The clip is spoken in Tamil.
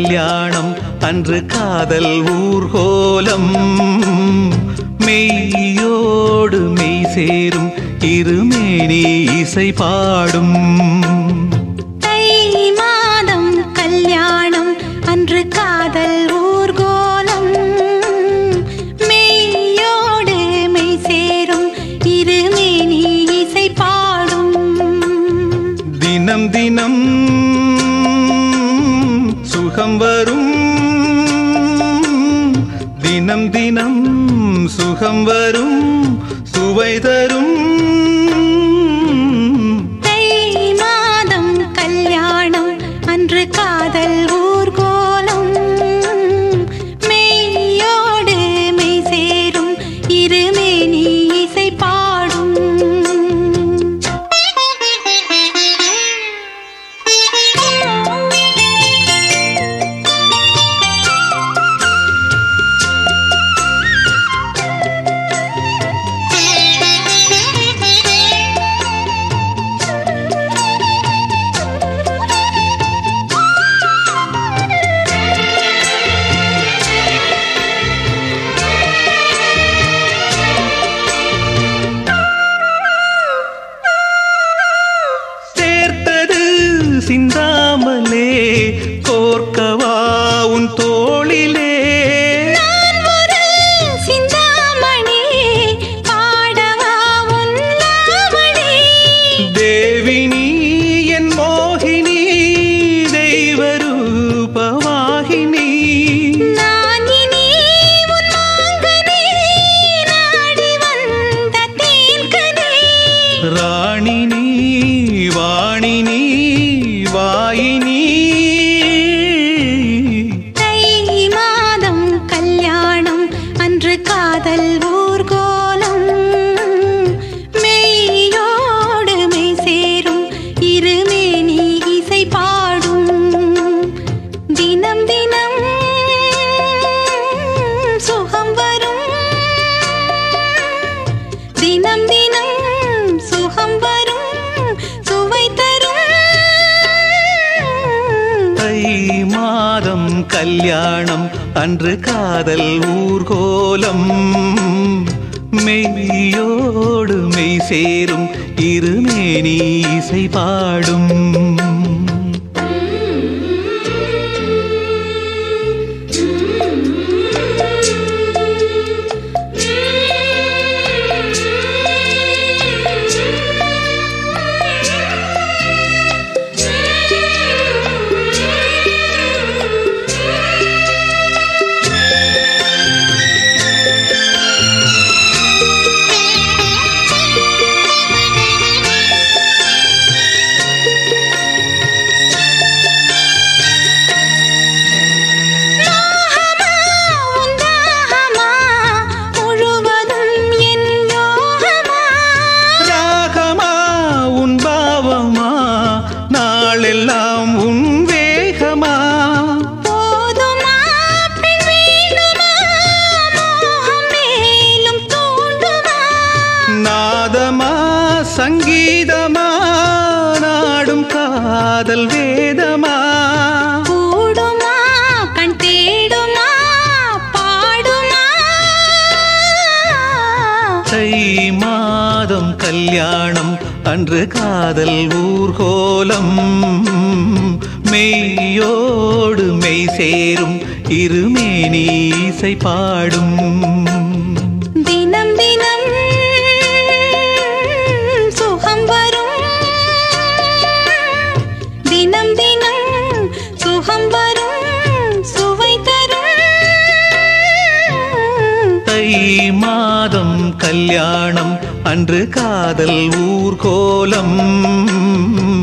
கல்யாணம் அன்று காதல் ஊர்கோலம் மெய்யோடு மெய் சேரும் இருமேனி இசை பாடும் தை மாதம் கல்யாணம் அன்று காதல் ஊர்கோலம் மெய்யோடு மெய் சேரும் இருமேனி இசை பாடும் தினம் தினம் சுகம் வரும் தினம் தினம் சுகம் வரும் சுவை தரும் தை மாதம் கல்யாணம் அன்று காதல் ஊர்கோலம் மெய்யோடு மெய் சேரும் இருமேனி இசை பாடும் சேர்த்தது சிந்தாமலே கோர்க்கவா உன் தோளிலே நான் ஒரு சிந்தாமணி பாடவா உன் லாவணி தேவி நீ என் மோகினி தெய்வரூபவாகினி நான் இனி உன் மாங்கனி நாடி வந்த தேன்கனி ராணினி வாணினி வாயினி தை மாதம் கல்யாணம் அன்று காதல் ஊர்கோலம் மெய்யோடு மெய் சேரும் இருமேனி இசை பாடும் தினம் தினம் சுகம் வரும் தினம் தினம் சுகம் வரும் சுவை தரும் தை மாதம் கல்யாணம் அன்று காதல் ஊர்கோலம் மெய்யோடு மெய் சேரும் இருமேனி இசை பாடும் மோகமா உந்தாகமா முழுவதும் என் யோகமா ராகமா உன் பாவமா நாளெல்லாம் உன் வேகமா போதுமா பின் வேண்டுமா மோகம் மேலும் தூண்டுமா நாதமா சங்கீதமா நாடும் காதல் வேதமா கூடுமா கண் தேடுமா பாடுமா தை மாதம் கல்யாணம் அன்று காதல் ஊர்கோலம் மெய்யோடு மெய் சேரும் இருமேனி இசை பாடும் தினம் தினம் சுகம் வரும் தினம் தினம் சுகம் வரும் சுவை தரும் தை மாதம் கல்யாணம் அன்று காதல் ஊர்கோலம்